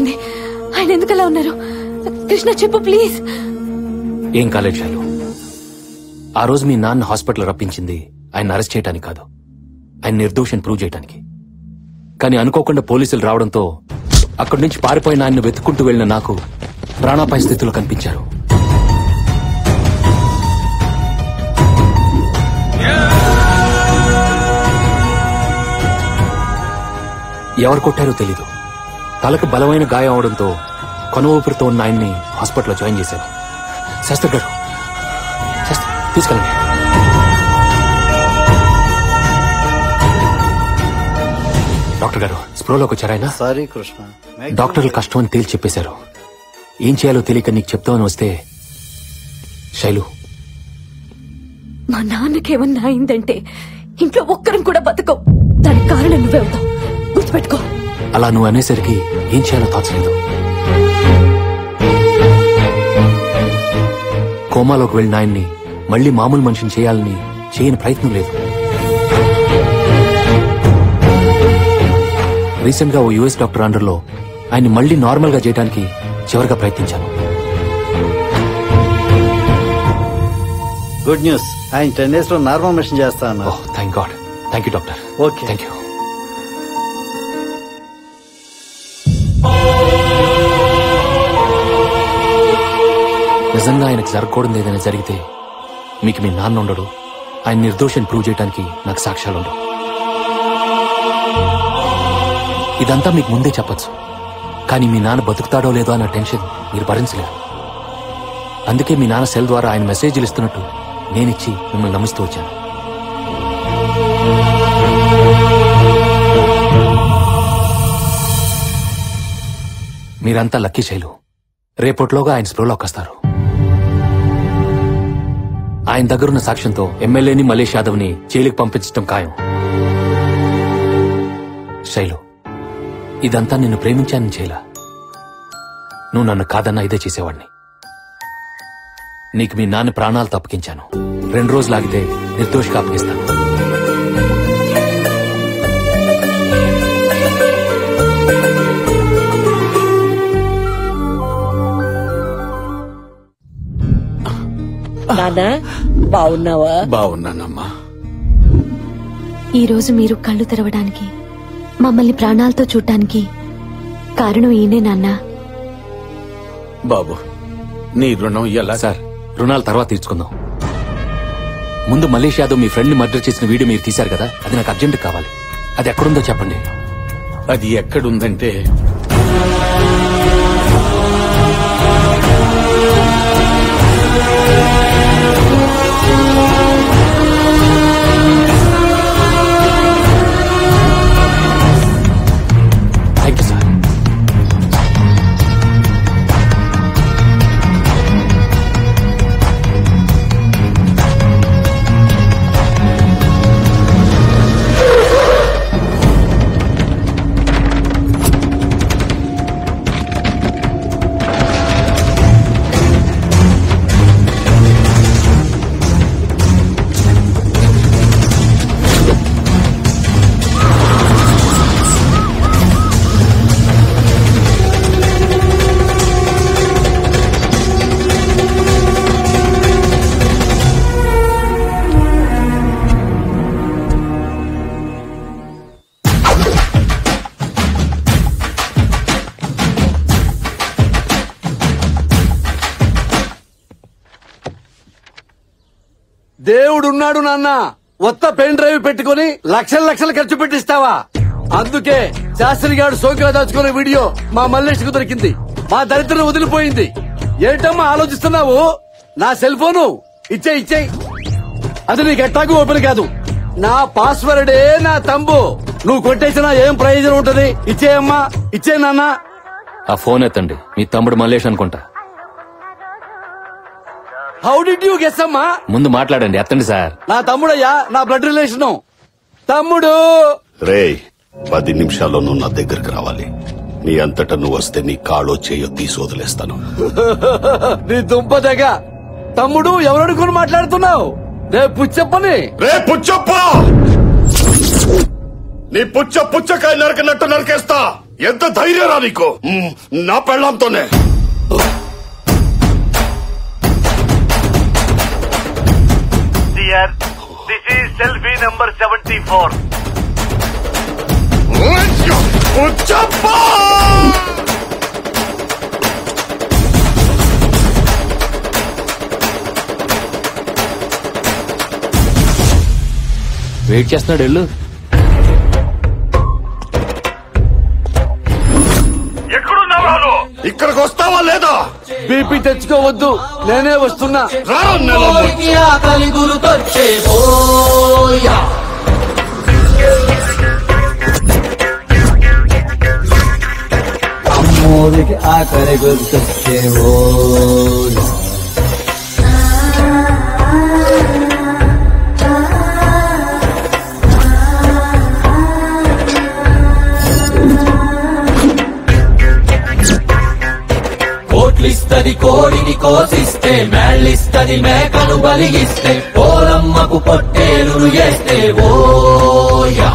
ఏమైంది ఆయన ఎందుకలా ఉన్నారు కృష్ణ చెప్పు ప్లీజ్ ఏం కాలేదు శైలు ఆ రోజు మీ నాన్న హాస్పిటల్ రప్పించింది ఆయన అరెస్ట్ చేయడానికి కాదు ఆయన నిర్దోషం ప్రూవ్ చేయడానికి కానీ అనుకోకుండా పోలీసులు రావడంతో అక్కడి నుంచి పారిపోయిన ఆయన్ని వెతుక్కుంటూ వెళ్లిన నాకు ప్రాణాపాయ స్థితిలో కనిపించారు ఎవరు కొట్టారో తెలీదు తలకు బలమైన గాయం అవడంతో కొన ఊపిరితో ఉన్న ఆయన్ని హాస్పిటల్లో జాయిన్ చేశారు శాస్త్రి గారు శాస్త్రి తీసుకెళ్ళండి డాక్టర్ గారు స్ప్రోలోకి వచ్చారాయన సారీ కృష్ణ డాక్టర్లు కష్టం అని తేల్చి చెప్పేశారు ఏం చేయాలో తెలియక నీకు చెప్తామని వస్తే శైలు మా నాన్నకేమన్నా అయిందంటే ఇంట్లో ఒక్కరం కూడా బతకం దానికి కారణం నువ్వే అవుతావు గుర్తుపెట్టుకో అలా నువ్వు అనేసరికి ఏం చేయాలో తోచలేదు కోమాలోకి వెళ్ళిన ఆయన్ని మళ్ళీ మామూలు మనిషిని చేయాలని చేయని ప్రయత్నం లేదు రీసెంట్ గా ఓ యుఎస్ డాక్టర్ అండర్లో ఆయన్ని మళ్ళీ నార్మల్ గా చేయడానికి చివరిగా ప్రయత్నించాను గుడ్ న్యూస్ ఆయన టెన్ డేస్ లో నార్మల్ మిషన్ చేస్తా అన్నారు oh thank god thank you doctor okay thank you నిజంగా ఆయనకు జరగకూడదు ఏదైనా జరిగితే మీకు మీ నాన్న ఉండడు ఆయన నిర్దోషాన్ని ప్రూవ్ చేయడానికి నాకు సాక్ష్యాలు ఉండవు ఇదంతా మీకు ముందే చెప్పొచ్చు కానీ మీ నాన్న బతుకుతాడో లేదో అన్న టెన్షన్ మీరు భరించలేరు అందుకే మీ నాన్న సెల్ ద్వారా ఆయన మెసేజ్లు ఇస్తున్నట్టు నేనిచ్చి మిమ్మల్ని నమ్మిస్తూ వచ్చాను మీరంతా లక్కీ శైలు రేపట్లోగా ఆయన స్ప్రోలోకి వస్తారు ఆయన దగ్గరున్న సాక్ష్యంతో ఎమ్మెల్యేని మలేష్ యాదవ్ని జైలుకి పంపించడం ఖాయం శైలు ఇదంతా నిన్ను ప్రేమించానని చేయలా నువ్వు నన్ను కాదన్నా ఇదే చేసేవాడిని నీకు మీ నాన్న ప్రాణాలు తప్పకించాను రెండు రోజులు ఆగితే నిర్దోషిగా అప్పగిస్తాను నానా బాగున్నావా బాగున్నానమ్మా ఈ రోజు మీరు కళ్ళు తెరవడానికి మమ్మల్ని ప్రాణాలతో చూడటానికి కారణం ఈయనే నాన్న బాబు నీ రుణం ఎలా సార్ రుణాలు తర్వాత తీర్చుకుందాం ముందు మలేష్ యాదవ్ మీ ఫ్రెండ్ ని మర్డర్ చేసిన వీడియో మీరు తీశారు కదా అది నాకు అర్జెంట్ కావాలి అది ఎక్కడుందో చెప్పండి అది ఎక్కడుందంటే థ్యాంక్ యూ సార్ దేవుడున్నాడు నాన్న కొత్త పెన్ డ్రైవ్ పెట్టుకుని లక్షల లక్షలు ఖర్చు పెట్టిస్తావా అందుకే శాస్త్రి గారు సోకిగా దాచుకునే వీడియో మా మల్లేష్కు దొరికింది మా దరిద్రం వదిలిపోయింది ఏంటమ్మా ఆలోచిస్తున్నావు నా సెల్ ఫోను ఇచ్చే ఇచ్చే అది నీకు ఎట్టాకు ఓపెన్ కాదు నా పాస్వర్డే నా తంబు నువ్వు కొట్టేసినా ఏం ప్రయోజనం ఉంటది ఇచ్చేయమ్మా ఇచ్చే నాన్న ఆ ఫోన్ ఎత్తండి మీ తమ్ముడు మల్లేష్ అనుకుంటా హౌ డిడ్ యూ గెస్ అమ్మా ముందు మాట్లాడండి ఎత్తండి సార్ నా తమ్ముడయ్యా నా బ్లడ్ రిలేషన్ తమ్ముడు రేయ్ పది నిమిషాల్లో నువ్వు నా దగ్గరికి రావాలి నీ అంతటా నువ్వు వస్తే నీ కాళ్ళో చేయో తీసి వదిలేస్తాను నీ దుంప దగ్గ తమ్ముడు ఎవరనుకుని మాట్లాడుతున్నావు రేపు చెప్పని రే పుచ్చప్ప నీ పుచ్చ పుచ్చకాయ నరకనట్టు నరికేస్తా ఎంత ధైర్యరా నీకు మ్, నా పెళ్ళంతోనే Dear, this is selfie number 74. చెప్పా వెయిట్ చేస్తున్నాడు వెళ్ళు ఎక్కడున్నావు నువ్వు? ఇక్కడికి వస్తావా లేదా బీపీ తెచ్చుకోవద్దు నేనే వస్తున్నా రారా నెలమ్మ. అమ్మోదికి ఆకలి గుర్తొచ్చే ఓ కోట్లిస్తది కోడిని కోసిస్తే మేళ్ళిస్తది మేకను బలిగిస్తే పోలమ్మకు పొట్టేలును చేస్తే ఓయా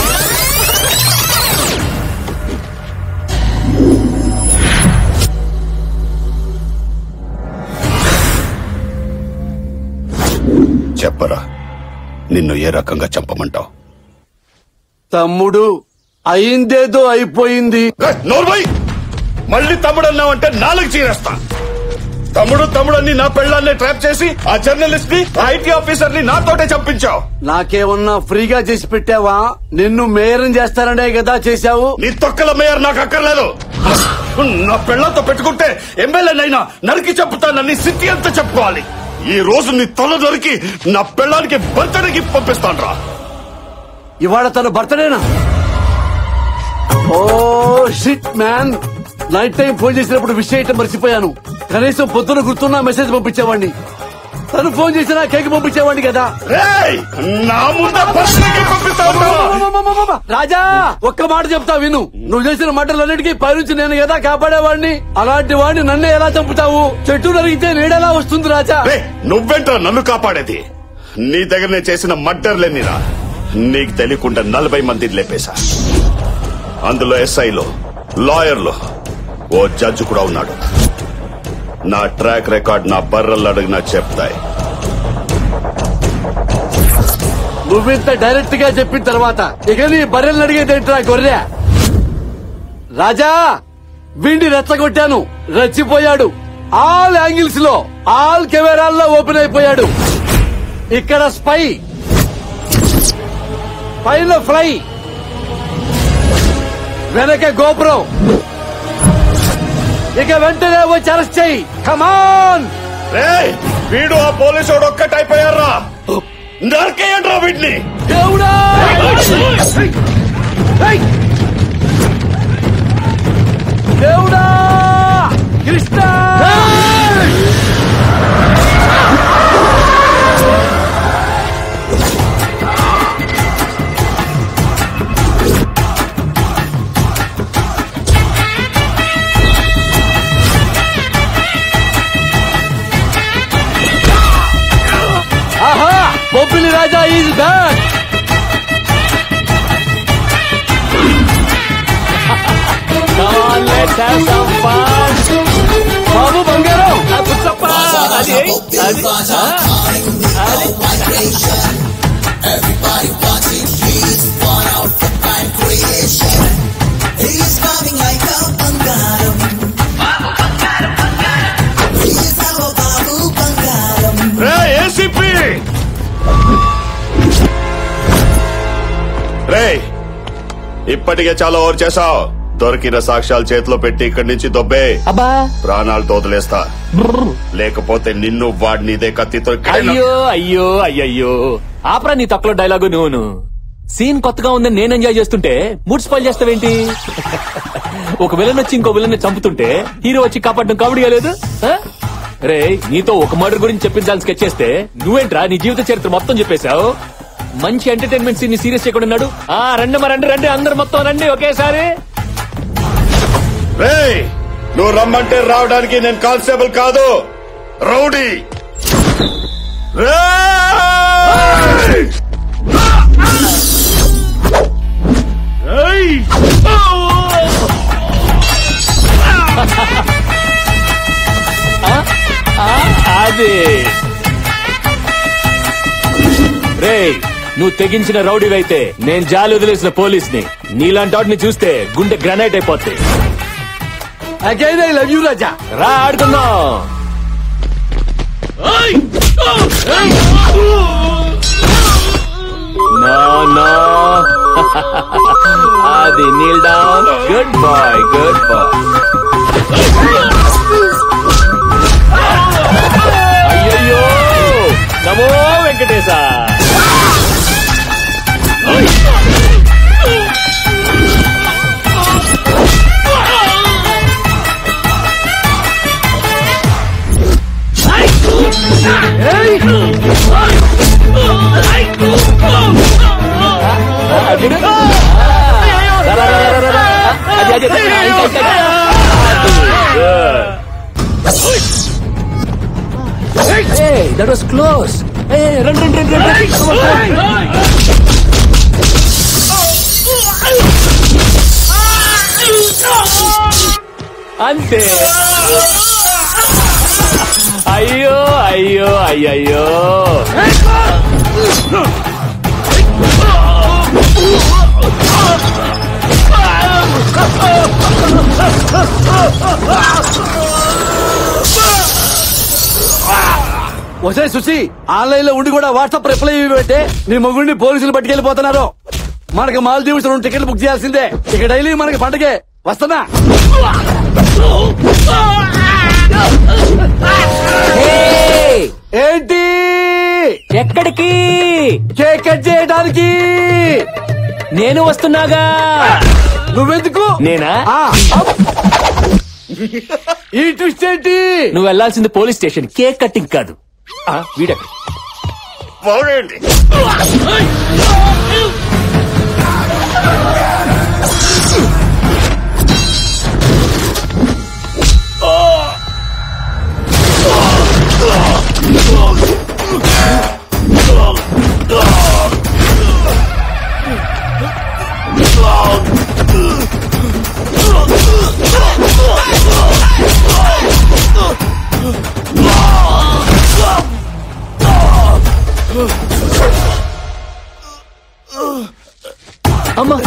చెప్పరా నిన్ను ఏ రకంగా చంపమంటావు తమ్ముడు అయిందేదో అయిపోయింది నోర్మై మళ్ళీ తమ్ముడు అన్నావంటే నాలుగు చీరేస్తా తమ్ముడు తమ్ముడని నా పెళ్ళాన్ని ట్రాప్ చేసి ఆ జర్నలిస్ట్ ని ఐటీ ఆఫీసర్ ని నాతోటే చంపించావు నాకేమన్నా ఫ్రీగా చేసి పెట్టావా నిన్ను మేరం చేస్తాననే కదా చేశావు నీ తొక్కల మేయర్ నాకు అక్కర్లేదు నా పెళ్ళంతో పెట్టుకుంటే ఎమ్మెల్యేనైనా నరికి చెప్పుతానని సిటీ అంతా చెప్పుకోవాలి ఈ రోజు నీ తల దొరికి నా పెళ్ళానికి బర్త్డేకి పంపిస్తాను రా ఇవాళ తన బర్త్డేనా oh shit man night time phone చేసినప్పుడు విష్ చేయటం మర్చిపోయాను కనీసం పొద్దున గుర్తున్నా మెసేజ్ పంపించేవాడిని తను ఫోన్ చేసినా కేక్ పంపించేవాడిని కదా రేయ్ నా ముందే బర్త్డేకి పంపిస్తాను రా. అమ్మమ్మమ్మమ్మమ్మ! రాజా ఒక్క మాట చెప్తా విను నువ్వు చేసిన మాటలన్నిటికీ పైనుంచి నేను కదా కాపాడేవాడిని అలాంటి వాడిని నన్నే ఎలా చంపుతావు చెట్టు నరిగితే నీడెలా వస్తుంది రాజా రే నువ్వెంట్రా నన్ను కాపాడేది నీ దగ్గర నేను చేసిన మర్డర్లేనిరా నీకు తెలియకుండా నలభై మందిని లేపేశా అందులో ఎస్ఐలో లాయర్లు ఓ జడ్జి కూడా ఉన్నాడు నా ట్రాక్ రికార్డ్ నా బర్రలు అడిగినా చెప్తాయి నువ్వింత డైరెక్ట్ గా చెప్పిన తర్వాత ఇక నీ బర్రెలు అడిగేది ఏంట్రా గొర్రె రాజా వీడిని రెచ్చగొట్టాను రెచ్చిపోయాడు ఆల్ యాంగిల్స్ లో ఆల్ కెమెరాల్లో ఓపెన్ అయిపోయాడు ఇక్కడ స్పై పైన ఫ్లై వెనక గోపురం ఇక వెంటనే వచ్చి అరెస్ట్ చెయ్యి కమాన్ రే వీడు ఆ పోలీసు ఒక్కటైపోయారా నరకేయండి రా వీడిని దేవుడా ఏయ్! దేవుడా కృష్ణ ఆహా బొబ్బిలి రాజా ఈజ్ బ్యాక్ బాబు బంగారం రే ఏసీపీ రే ఇప్పటికే చాలా ఓవర్ చేసావు దొరికిన సాక్ష్యాలు చేతిలో పెట్టి ఇక్కడి నుంచి దొబ్బే అబ్బా ప్రాణాలు తోదలేస్తా లేకపోతే నిన్ను వాడిని ఇదే కత్తితో ఇక్కడే నా- అయ్యో అయ్యో అయ్యయ్యో ఆపరా నీ తక్కువ డైలాగు నువ్వును సీన్ కొత్తగా ఉందని నేను ఎంజాయ్ చేస్తుంటే మూడ్ స్పాయిల్ చేస్తావేంటి ఒక విలన్ వచ్చి ఇంకో విలన్ చంపుతుంటే హీరో వచ్చి కాపాడడం కామెడీగా లేదు ఆ? రే నీతో ఒక మర్డర్ గురించి చెప్పించాలని స్కెచ్ చేస్తే నువ్వేంట్రా నీ జీవిత చరిత్ర మొత్తం చెప్పేశావు మంచి ఎంటర్టైన్మెంట్ సీన్ సీరియస్ చేయకుండా ఉన్నాడు ఆ రండి మరి రండి రండి అందరు మొత్తం రండి ఒకేసారి రే నువ్వు రమ్మంటే రావడానికి నేను కానిస్టేబుల్ కాదు రౌడీ రేయ్! రేయ్! అది రే నువ్వు తెగించిన రౌడీవైతే నేను జాలి వదిలేసిన పోలీస్ని నీలాంటి వాటిని చూస్తే గుండె గ్రానైట్ అయిపోతుంది again I love you Raja రా ఆడుకుందాం నో నో అది kneel down good boy good boy అయ్యయ్యో నమో వెంకటేశ అది రా, రా, రా, రా, రా, రా. అది, అది, అది, ఇంకా, ఇంకా, ఇంకా. అది, good. Hey, that was close. Hey, run, run, run, run, run. Come on, come on. అంతే అయ్యో అయ్యో అయ్యయ్యో ఒసే సుసి ఆన్లైన్ లో ఉండి కూడా వాట్సాప్ రిప్లై పెట్టే నీ మొగుడిని పోలీసులు పట్టుకెళ్ళిపోతున్నారు మనకి మాల్దీవ్స్ రెండు టికెట్లు బుక్ చేయాల్సిందే ఇక డైలీ మనకి పండగే వస్తున్నా ఏంటి ఎక్కడికి కేక్ కట్ చేయడానికి నేను వస్తున్నాగా నువ్వెందుకు నేనా ఆ, అప్. ఈ ట్విస్ట్ ఏంటి నువ్వు వెళ్లాల్సింది పోలీస్ స్టేషన్ కేక్ కట్టింగ్ కాదు ఆ, వీడెక్కడ పోడండి అమ్మా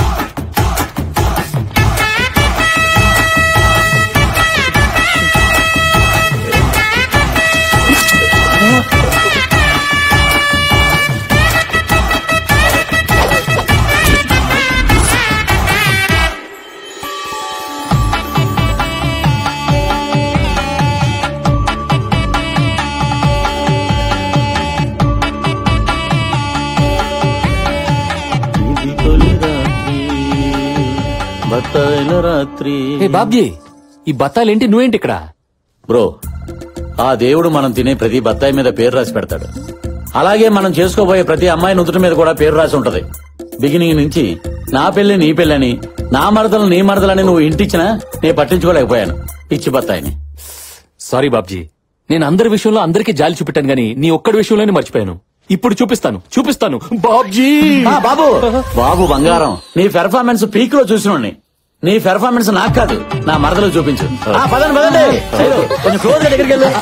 బత్తాయిల రాత్రి ఏ బాబ్జీ ఈ బత్తాలేంటి నువ్వేంటి ఇక్కడ బ్రో ఆ దేవుడు మనం తినే ప్రతి బత్తాయి మీద పేరు రాసి పెడతాడు అలాగే మనం చేసుకోబోయే ప్రతి అమ్మాయి నుదుటి మీద కూడా పేరు రాసి ఉంటది బిగినింగ్ నుంచి నా పెళ్లి నీ పెళ్ళని నా మరదలు నీ మరదలని నువ్వు ఇంటిచ్చినా నేను పట్టించుకోలేకపోయాను పిచ్చి బత్తాయిని సారీ బాబ్జీ నేను అందరి విషయంలో అందరికీ జాలి చూపెట్టాను గానీ నీ ఒక్కడి విషయంలోనే మర్చిపోయాను ఇప్పుడు చూపిస్తాను చూపిస్తాను బాబ్జీ ఆ, బాబు బాబు బంగారం నీ పెర్ఫార్మెన్స్ పీక్ లో చూసినోడిని నీ పెర్ఫార్మెన్స్ నాకు కాదు నా మరదలు చూపించు ఆ, పదండి పదండి శైలు, కొంచెం క్లోజ్ దగ్గరికి వెళ్ళు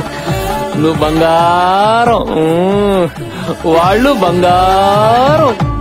నువ్వు బంగారం మ్మ్. వాళ్ళు బంగారం